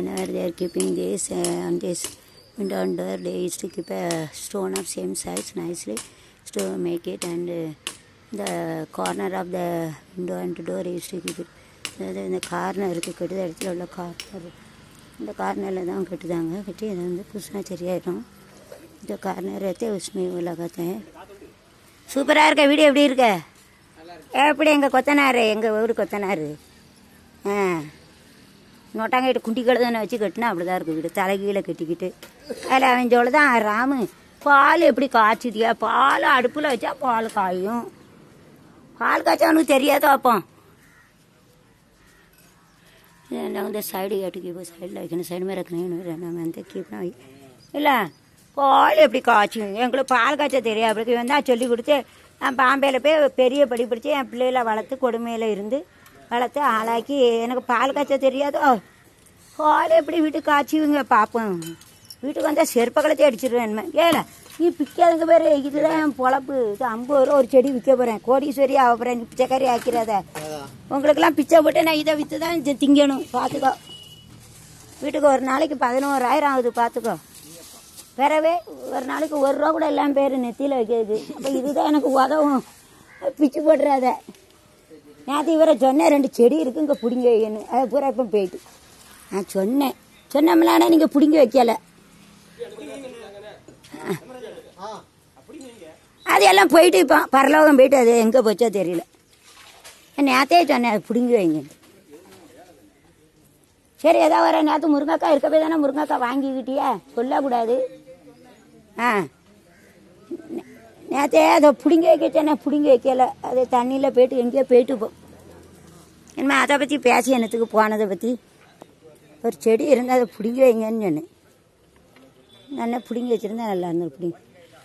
whenever they are keeping this uh, on this window and door they used to keep a stone of same size nicely to make it and uh, the corner of the window and door used to keep it அதாவது இந்த கார்னருக்கு கட்டுத இடத்துல உள்ள corner இந்த கார்னரில் தான் கட்டுதாங்க கட்டி இதை வந்து புதுசாக சரியாயிடும் இந்த கார்னர் எடுத்து உஸ்மி உலகத்தேன் சூப்பராக இருக்க வீடு எப்படி இருக்க எப்படி எங்கள் கொத்தனார் எங்கள் ஊர் கொத்தனார் ஆ நோட்டாங்கிட்ட குண்டி கழுதனை வச்சு கட்டினா அப்படிதான் இருக்கும் வீடு தலைகீழே கட்டிக்கிட்டு அதில் அவன் சொல்லுதான் ராமு பால் எப்படி காய்ச்சுதியா பால் அடுப்பில் வச்சா பால் காயும் பால் காய்ச்சா அவனுக்கு தெரியாதோ அப்போ நான் வந்து சைடு கேட்டுக்கு இப்போ சைடில் வைக்கணும் சைடு மேலே வைக்கணும் நான் வந்து கீப்பேன் இல்லை பால் எப்படி காய்ச்சும் எங்களுக்கு பால் காய்ச்ச தெரியாது அப்படி இவன் தான் சொல்லி கொடுத்து நான் பாம்பேயில் போய் பெரிய படி படித்து என் பிள்ளைகளை வளர்த்து கொடுமையில் இருந்து வளர்த்து ஆளாக்கி எனக்கு பால் காய்ச்ச தெரியாதோ பால் எப்படி வீட்டுக்கு காய்ச்சுவீங்க பார்ப்போம் வீட்டுக்கு வந்தால் செருப்ப கலத்தி அடிச்சிருவேன் ஏல நீ பிக்காதுங்க பேர் இதுதான் என் பொழப்பு இது ஐம்பது ரூபா ஒரு செடி விற்க போகிறேன் கோடீஸ்வரி ஆக போகிறேன் நீ பிச்சைக்காரி ஆக்கிறாத உங்களுக்கெல்லாம் பிச்சை போட்டு நான் இதை விற்று தான் இது திங்கணும் பார்த்துக்கோ வீட்டுக்கு ஒரு நாளைக்கு பதினோராயிரம் ஆகுது பார்த்துக்கோ பிறவே ஒரு நாளைக்கு ஒரு ரூபா கூட எல்லாம் பேர் நெத்தியில் வைக்கிறது அப்போ இதுதான் எனக்கு உதவும் பிச்சு போட்டுறாத நேற்று இவரை சொன்னேன் ரெண்டு செடி இருக்கு இங்கே பிடிங்க வைக்கன்னு அதை பூரா இப்போ போயிட்டு நான் சொன்னேன் சொன்னோம்ல ஆனால் நீங்கள் பிடிங்க வைக்கல அது எல்லாம் போயிட்டு இப்போ பரலோகம் போயிட்டு அது எங்கே போச்சோ தெரியல நேற்றே சொன்னேன் அது பிடுங்கி வைங்க சரி ஏதோ வர நேற்று முருங்கைக்காய் இருக்க போய் தானே முருங்கைக்காய் வாங்கிக்கிட்டியா சொல்லக்கூடாது ஆ நேற்றே அதை பிடுங்கி வைக்க சொன்னேன் பிடுங்கி வைக்கல அது தண்ணியில் போயிட்டு எங்கேயோ போயிட்டு போ இனிமேல் அதை பற்றி பேசி என்னத்துக்கு போனதை பற்றி ஒரு செடி இருந்தால் அதை பிடுங்கி வைங்கன்னு சொன்னேன் நான் பிடுங்கி வச்சுருந்தா நல்லா இருந்தது பிடிங்கி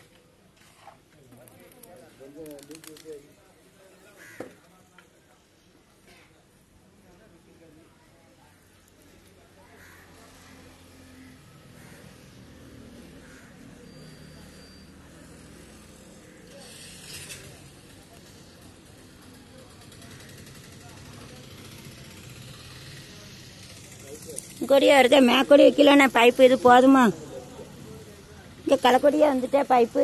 கொடியா வருதே மேக்கொடி வைக்கலண்ணே பைப்பு இது போதுமா இங்கே களைக்கொடியா வந்துட்டே பைப்பு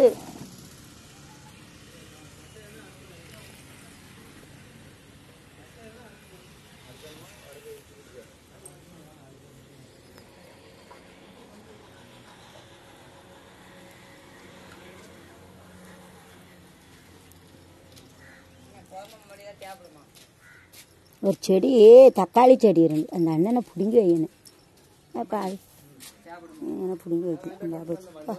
ஒரு செடி தக்காளி செடி இருந்து அந்த அண்ணனை பிடுங்கி வைக்கணும் காய் என்ன பிடுங்கி வைக்கணும் இந்த போச்சு. பா.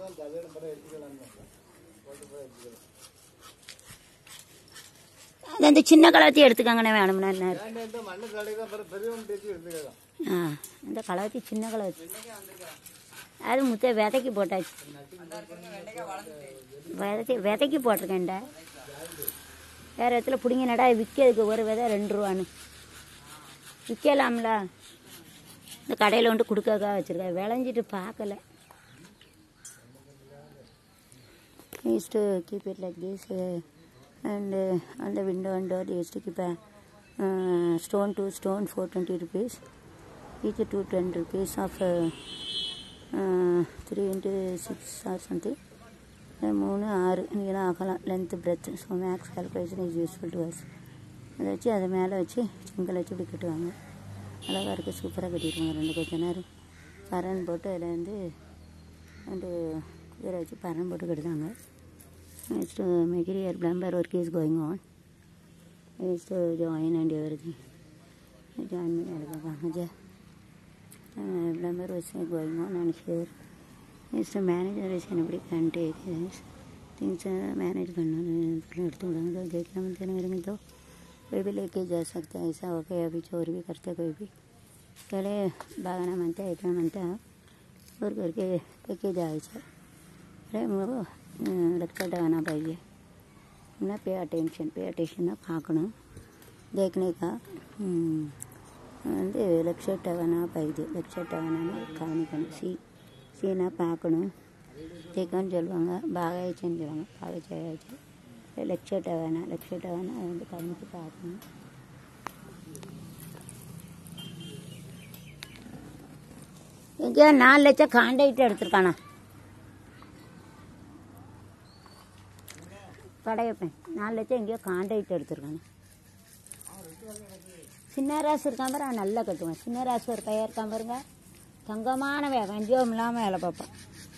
அது அந்த சின்ன கலவத்தி எடுத்துக்காங்கண்ணே வேணும்னா என்ன ஆ இந்த கலவத்தி சின்ன கலவத்தி அது முத்த விதைக்கு போட்டாச்சு விதைக்கு விதைக்கு போட்டிருக்கேன்டா வேறு இடத்துல பிடிங்க நடா விற்கிறதுக்கு ஒரு விதை ரெண்டு ரூபான்னு விற்கலாம்ல இந்த கடையில் வந்து கொடுக்கறதுக்காக வச்சுருக்கேன் விளைஞ்சிட்டு பார்க்கல used to keep it like this uh, and uh, on the window and door they used to keep a uh, stone to stone 420 rupees each 210 rupees of uh, uh, 3 into 6 or something அஹ் மூணு ஆறு நீளம் ஆகலாம் length breadth so maths calculation is useful to us அதை வச்சு அதை மேலே வச்சு செங்கல் வச்சு இப்படி கட்டுவாங்க அழகாக இருக்குது சூப்பராக கட்டிடுவாங்க ரெண்டு கொஞ்ச நேரம் பரன் போட்டு அதில் வந்து ரெண்டு குதிரை வச்சு பரன் போட்டு கட்டுதாங்க next material plumber work is going on next join and everything join பண்ணி எடுப்பாங்க ஜா plumber was going on and here next manager வச்சு எப்படி கண்டு திங்ஸை மேनेज करना எடுத்து விடாங்க तो देखना मन तेरे मेरे में तो कोई भी लेके जा सकता है ऐसा हो गया अभी चोरी भी करते कोई भी पहले भागना मानता है इतना मानता है और करके लेके जायचं अरे मग लक्षात ठेवायला पाहिजे ना पे अटेन्शन पे अटेन्शन பார்க்கணும் देखने का हम्म, வந்து லட்சம் டவனா பைது லட்சம் டவனா கவனிக்கணும் சி சீனா பார்க்கணும் தேக்கன்னு சொல்லுவாங்க பாகாயிச்சுன்னு சொல்லுவாங்க பாகச்சாயாச்சு லட்சம் டவனா லட்சம் டவனா அதை வந்து கவனித்து பார்க்கணும் எங்கேயோ நாலு லட்சம் கான்ட்ராக்ட் எடுத்திருக்கானா படையப்பேன் நாலு லட்சம் எங்கேயோ கான்ட்ராக்ட் எடுத்திருக்கானே சின்ன ராசு இருக்கான் பாரு அவன் நல்லா கட்டுவான் சின்ன ராசு ஒரு பையன் இருக்கான் பாருங்க தங்கமான வே வண்டியம் இல்லாமல் வேலை பார்ப்பான்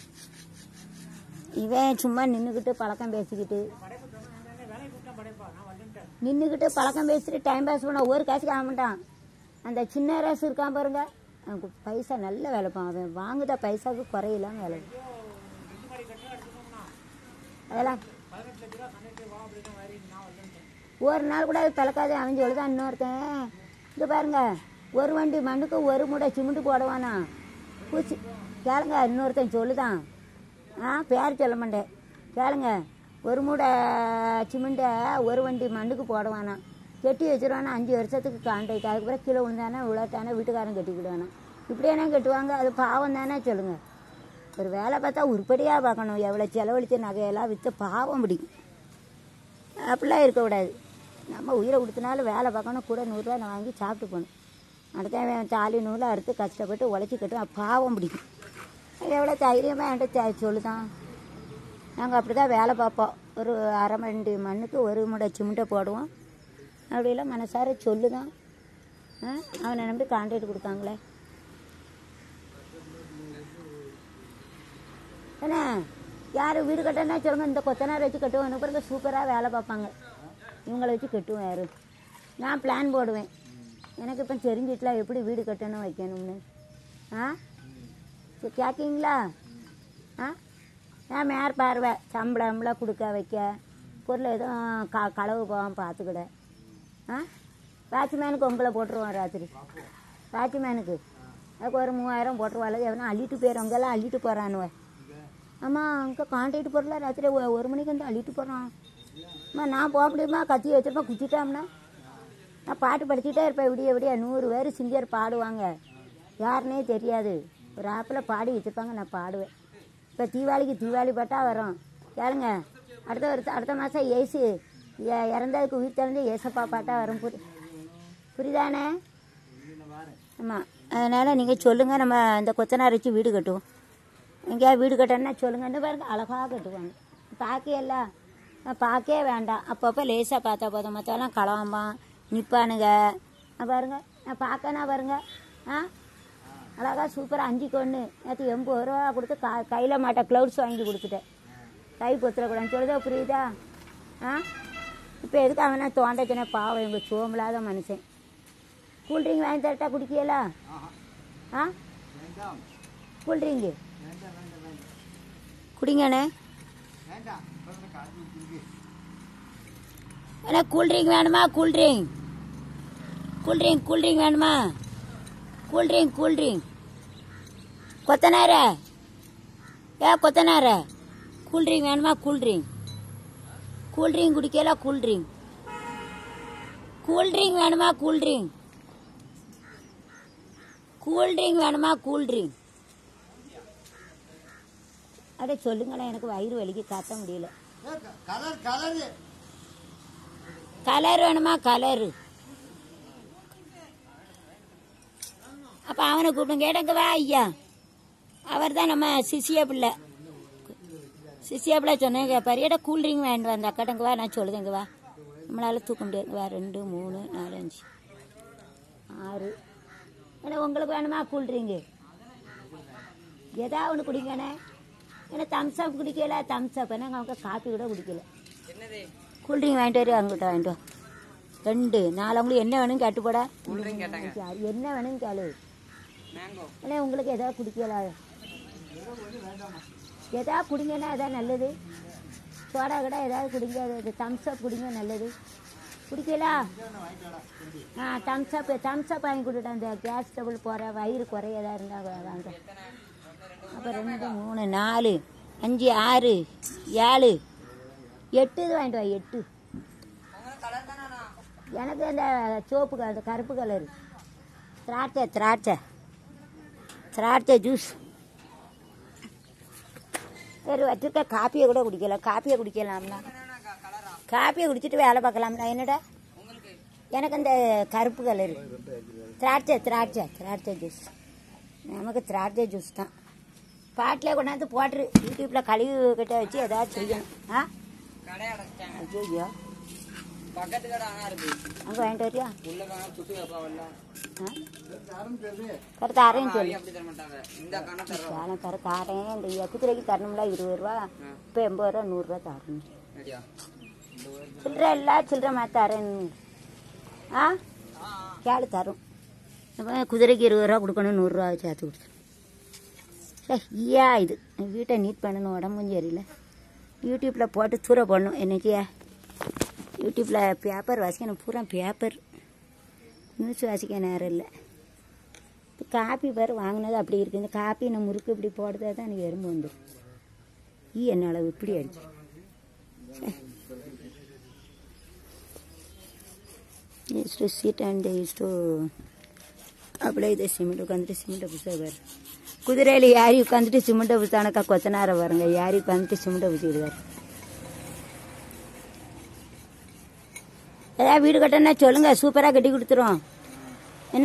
இவன் சும்மா நின்றுக்கிட்டு பழக்கம் பேசிக்கிட்டு நின்றுக்கிட்டு பழக்கம் பேசிட்டு டைம் பாஸ் பண்ண ஒரு காசுக்கு ஆக மாட்டான் அந்த சின்ன ராசு இருக்கான் பாருங்க அவனுக்கு பைசா நல்ல வேலைப்பான் அவன் வாங்குத பைசாவுக்கு குறையில்லாம வேலை அதெல்லாம் ஒரு நாள் கூட அது பிளக்காது அவன் சொல்லுதான் இன்னொருத்தன் இது பாருங்க ஒரு வண்டி மண்ணுக்கு ஒரு மூடை சிமெண்ட் போடுவானா பூச்சி கேளுங்க இன்னொருத்தன் சொல்லுதான் ஆ பேர் சொல்ல மாட்டேன் கேளுங்க ஒரு மூடை சிமெண்ட்டை ஒரு வண்டி மண்ணுக்கு போடுவானா கெட்டி வச்சிருவானா அஞ்சு வருஷத்துக்கு கான்ட்ராக்ட் அதுக்கப்புறம் கீழே விழுந்தானே விழாட்டானே வீட்டுக்காரன் கட்டிக்கிடுவானா இப்படியானே கட்டுவாங்க அது பாவம் தானே சொல்லுங்க ஒரு வேலை பார்த்தா உருப்படியாக பார்க்கணும் எவ்வளோ செலவழிச்ச நகையெல்லாம் விற்று பாவம் பிடிக்கும் அப்படிலாம் இருக்கக்கூடாது நம்ம உயிரை கொடுத்தனாலும் வேலை பார்க்கணும் கூட நூறுரூவா நான் வாங்கி சாப்பிட்டு போகணும் அடுத்தவன் தாலி நூலை அறுத்து கஷ்டப்பட்டு உழைச்சி கட்டும் பாவம் பிடிக்கும் எவ்வளோ தைரியமாக என்கிட்ட த- சொல்லுதான் நாங்கள் அப்படி தான் வேலை பார்ப்போம் ஒரு அரை மண்டி மண்ணுக்கு ஒரு முடை சிமெண்ட்டை போடுவோம் அப்படிலாம் மனசார சொல்லுதான் ஆ அவனை நம்பி கான்ட்ராக்ட் கொடுத்தாங்களே என்ன யார் வீடு கட்டணும்னா சொல்லுங்க இந்த கொத்தனார் வச்சு கட்டுவோம் எனக்கு பிறகு சூப்பராக வேலை பார்ப்பாங்க இவங்கள வச்சு கட்டுவேன் யாரு நான் பிளான் போடுவேன் எனக்கு இப்போ தெரிஞ்சிட்டல எப்படி வீடு கட்டணும் வைக்கணும்னு ஆ சரி, கேட்கீங்களா ஆ நான் மேற் பார்வை சம்பளம்லாம் கொடுக்க வைக்க பொருள் எதுவும் க களவு போகாமல் பார்த்துக்கிட ஆ வாட்ச்மேனுக்கு உங்களை போட்டுருவோம் ராத்திரி வாட்ச்மேனுக்கு அதுக்கு ஒரு மூவாயிரம் போட்டுருவாள் எவனா அள்ளிட்டு போயிடும் எல்லாம் அள்ளிட்டு போகிறானுவ ஆமாம் அங்கே கான்ட்ராக்ட் பொருளாக ராத்திரி ஒ- ஒரு மணிக்கு வந்து அள்ளிட்டு போகிறான் அம்மா நான் போக முடியுமா கத்தி வச்சிருப்பேன் குத்திட்டோம்னா நான் பாட்டு படிச்சுட்டே இருப்பேன் விடிய விடிய நூறு பேர் சிங்கர் பாடுவாங்க யாருன்னே தெரியாது ஒரு ஆப்பில் பாடி வச்சுருப்பாங்க நான் பாடுவேன் இப்போ தீபாவளிக்கு தீபாவளி பாட்டா வரும் கேளுங்க அடுத்த ஒரு அடுத்த மாதம் ஏசு இ- இறந்ததுக்கு உயிர் தெரிஞ்ச ஏசப்பா பாட்டா வரும் புரி புரியுதானே ஆமாம் அதனால் நீங்கள் சொல்லுங்கள் நம்ம இந்த கொத்தனார் வச்சு வீடு கட்டுவோம் எங்கேயா வீடு கட்டணும்னா சொல்லுங்கன்னு பாருங்க அழகாக கட்டுவாங்க பார்க்கையெல்லாம் பார்க்கவே வேண்டாம் அப்பப்போ லேசாக பார்த்தா போதும் மற்றெல்லாம் களவாம்பான் நிற்பானுங்க பாருங்க நான் பார்க்கனா பாருங்க ஆ அழகா சூப்பராக அஞ்சு கொன்று நேற்று எண்பது ரூபா கொடுத்து கா கையில் மாட்ட க்ளவுட்ஸ் வாங்கி கொடுத்துட்டேன் கை பொத்துறக்கூடாதுன்னு சொல்லுதா புரியுதா ஆ இப்போ எதுக்கு அவனா தோண்டச்சினே பாவம் எங்கள் சோம்பலாத மனுஷன் கூல்ட்ரிங்க் வாங்கி தரட்டா குடிக்கல ஆ கூல்ட்ரிங்கு குடிங்கண்ணே அண்ணா கூல்ட்ரிங்க் வேணுமா கூல்ட்ரிங்க் கூல்ட்ரிங்க் கூல்ட்ரிங்க் வேணுமா கூல்ட்ரிங்க் கூல்ட்ரிங்க் கொத்தனார ஏ கொத்தனார கூல்ட்ரிங்க் வேணுமா கூல்ட்ரிங்க் கூல்ட்ரிங்க் குடிக்கல கூல்ட்ரிங்க் கூல்ட்ரிங்க் வேணுமா கூல்ட்ரிங்க் கூல்ட்ரிங்க் வேணுமா கூல்ட்ரிங்க் அடே சொல்லுங்களேன் எனக்கு வயிறு வலிக்கு காட்ட முடியல கலர் கலர் கலர் வேணுமா கலரு அப்போ அவனை கூப்பிடுங்க கேட்டங்க வா ஐயா அவர் தான் நம்ம சிசியா பிள்ளை சிசியா பிள்ளை சொன்னேங்க பரியட கூல்ட்ரிங்க் வேண்டு அந்த அக்காட்டங்க வா நான் சொல்லுதேங்க வா நம்மளால தூக்க முடியாது வா ரெண்டு மூணு நாலு அஞ்சு ஆறு ஏன்னா உங்களுக்கு வேணுமா கூல்ட்ரிங்கு ஏதாவது ஒன்று குடிங்கண்ணே ஏன்னா தம்ஸ் அப் குடிக்கல தம்ஸ் அப் ஏன்னா அவங்க காப்பி கூட குடிக்கல கூல்ட்ரிங்க் வாங்கிட்டு வரு அங்கிட்ட வாங்கிட்டு வா ரெண்டு நாலு அவங்களுக்கு என்ன வேணும் கேட்டு போட என்ன வேணும் கேளு அண்ணே உங்களுக்கு எதாவது குடிக்கல எதாவது குடிங்கன்னா எதாவது நல்லது சோடா கடை ஏதாவது குடிங்க அது தம்ஸ் அப் குடிங்க நல்லது குடிக்கல ஆ தம்ஸ் அப் தம்ஸ் அப் வாங்கி கொடுத்தேன் அந்த கேஸ் டபுள் போகிற வயிறு குறையதா இருந்தால் வாங்க அப்போ ரெண்டு மூணு நாலு அஞ்சு ஆறு ஏழு எட்டு இது வாங்கிட்டு வா எட்டு எனக்கு அந்த சோப்பு கலர் அந்த கருப்பு கலர் திராட்சை திராட்சை திராட்சை ஜூஸ் சரி வச்சிருக்க காப்பியை கூட குடிக்கல காப்பியை குடிக்கலாம்னா காப்பியை குடிச்சிட்டு வேலை பார்க்கலாம்னா என்னடா எனக்கு அந்த கருப்பு கலர் திராட்சை திராட்சை திராட்சை ஜூஸ் நமக்கு திராட்சை ஜூஸ் தான் பாட்டிலே கொண்டாந்து போட்டுரு யூடியூப்பில் கழுவி கிட்ட வச்சு ஏதாவது செய்யணும் ஆ கடை அடைச்சிட்டாங்க ஐயோ பக்கத்து கடை ஆனா இருக்கு அங்கே வாங்கிட்டு வரியா உள்ள போனா சுத்தி வைப்பாவல்ல ஆ கருத்து அரையும் சொல்லு அப்படி தர மாட்டாங்க இந்த கண்ணை தர்றோம் சேலம் கரு தாரேன் இந்த குதிரைக்கு தரணும்ல இருபது ரூபா இப்போ எண்பது ரூபா நூறுரூவா தரணும் ரெடியா சில்லற இல்லை சில்லற மாதிரி தரேன் ஆ கேளு தரும் நம்ம குதிரைக்கு இருபது ரூபா கொடுக்கணும் நூறுரூவா சேர்த்து கொடுத்துரும் சே ஐயா இது வீட்டை நீட் பண்ணணும் உடம்பும் சரியில்லை யூடியூப்பில் போட்டு தூர போடணும் என்னைக்கு யூடியூப்பில் பேப்பர் வாசிக்கணும் பூரா பேப்பர் நியூஸ் வாசிக்க நேரம் இல்லை இந்த காப்பி பேர் வாங்கினது அப்படி இருக்குது இந்த காப்பி நம்ம முறுக்கு இப்படி போடுறதா தான் எனக்கு எறும்பு வந்துடும் ஈ என்ன அளவு இப்படி அடிச்சு used to sit and they used to apply the cement உட்காந்துட்டு சிமெண்ட்டை பூசா பாரு குதிரையில் யாரி உட்காந்துட்டு சிமெண்ட்டை பூசானக்கா கொத்தனார பாருங்க யாரி உட்காந்துட்டு சிமெண்ட்டை பூசிடுவார் ஏதாவது வீடு கட்டணும்னா சொல்லுங்க சூப்பராக கட்டி கொடுத்துரும் என்ன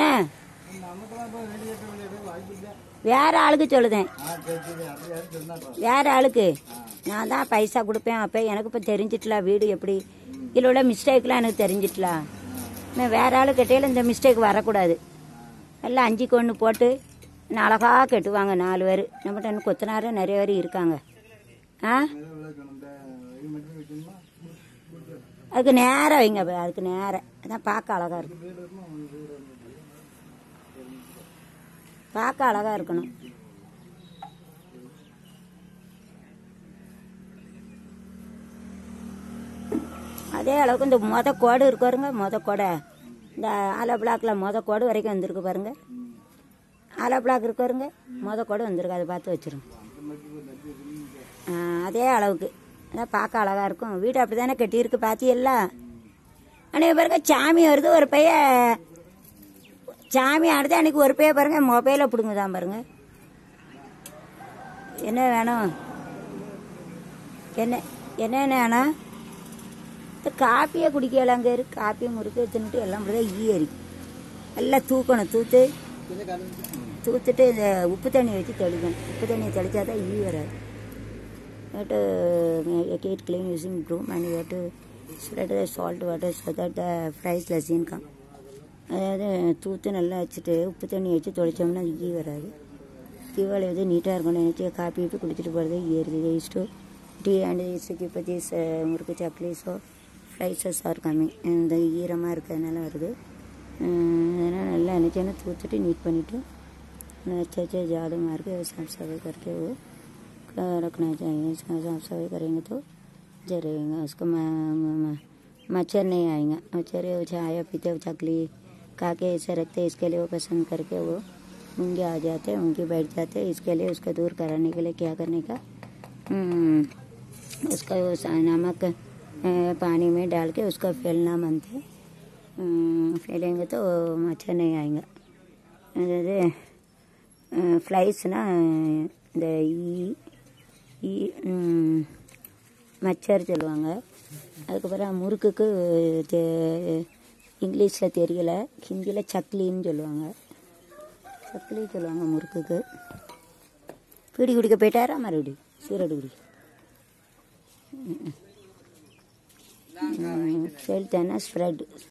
வேற ஆளுக்கு சொல்லுதேன் வேற ஆளுக்கு நான் தான் பைசா கொடுப்பேன் அப்போ எனக்கு இப்போ தெரிஞ்சிட்டல வீடு எப்படி இதில் உள்ள மிஸ்டேக்லாம் எனக்கு தெரிஞ்சிட்டல நான் வேற ஆளு கட்டையில் இந்த மிஸ்டேக் வரக்கூடாது எல்லாம் அஞ்சுக்கு ஒன்று போட்டு நான் அழகாக கட்டுவாங்க நாலு பேர் நம்மகிட்ட இன்னும் கொத்தனாரே நிறைய பேர் இருக்காங்க ஆ அதுக்கு நேரம் வைங்க அப்ப, அதுக்கு நேரம் அதான் பார்க்க அழகா இருக்கும் பார்க்க அழகா இருக்கணும் அதே அளவுக்கு இந்த மொத கோடு இருக்கு பாருங்க மொத கோடை இந்த ஆலோ பிளாக்ல மொத கோடு வரைக்கும் வந்திருக்கு பாருங்க ஆலோ பிளாக் இருக்கு பாருங்க மொத கோடு வந்திருக்கு அதை பார்த்து வச்சிருங்க ஆ, அதே அளவுக்கு அதான் பார்க்க அழகா இருக்கும் வீடு அப்படி தானே கட்டியிருக்கு பார்த்தியல்ல ஆனால் பாருங்க சாமி வருது ஒரு பைய சாமி அடுத்து அன்னைக்கு ஒரு பைய பாருங்க மொபைலை பிடுங்குதான் பாருங்க என்ன வேணும் என்ன என்ன வேணும் இந்த காப்பியை குடிக்கலாங்க இருக்கு காப்பியை முறுக்கு தின்னுட்டு எல்லாம் இப்படிதான் ஈ அரிக்கும் எல்லாம் தூக்கணும் தூத்து தூத்துட்டு இந்த உப்பு தண்ணி வச்சு தெளிக்கணும் உப்பு தண்ணியை தெளித்தா தான் ஈ வராது to make it clean using broom and you have to spread the salt water so that the fries doesn't come அதாவது தூத்து நல்லா வச்சுட்டு உப்பு தண்ணி வச்சு தொளிச்சோம்னா ஈ வராது தீபாவளி வந்து நீட்டாக இருக்கணும் நினச்சி காப்பி விட்டு குடிச்சிட்டு போகிறது ஈ இருக்குது இஸ்டு டீ அண்ட் இஸ்டுக்கு பற்றி murukku chakli so fries are coming இந்த ஈரமாக இருக்கிறதுனால வருது அதனால் நல்லா நினச்சேன்னா தூத்துட்டு நீட் பண்ணிவிட்டு अच्छे अच्छे झाड़ू मार के साफ सफाई करके वो क- रखना चाहिए सा- साफ सफाई करेंगे तो जरेगा उसको म- म- म- मच्छर नहीं आएगा मच्छर वो चाय पीते वो चकली खा के ऐसे रखते इसके लिए वो पसंद करके वो मुंगे आ जाते उनके बैठ जाते इसके लिए उसको दूर कराने के लिए क्या करने का हम्म, उसका वो सा- नमक अ, पानी में डाल के उसको फैलना मानते हम्म, फैलेंगे तो मच्छर नहीं आएगा அதாவது ஃப்ளைஸ்னால் இந்த ஈ ஈ ம், மச்சர் சொல்லுவாங்க அதுக்கப்புறம் முறுக்குக்கு தெ- இங்கிலீஷில் தெரியல ஹிந்தியில் சக்லின்னு சொல்லுவாங்க சக்லி சொல்லுவாங்க முறுக்குக்கு பீடி குடிக்க போயிட்டாரா மறுபடியும் சீரடி குடி சொல்லிட்டேன்னா ஸ்ப்ரெட்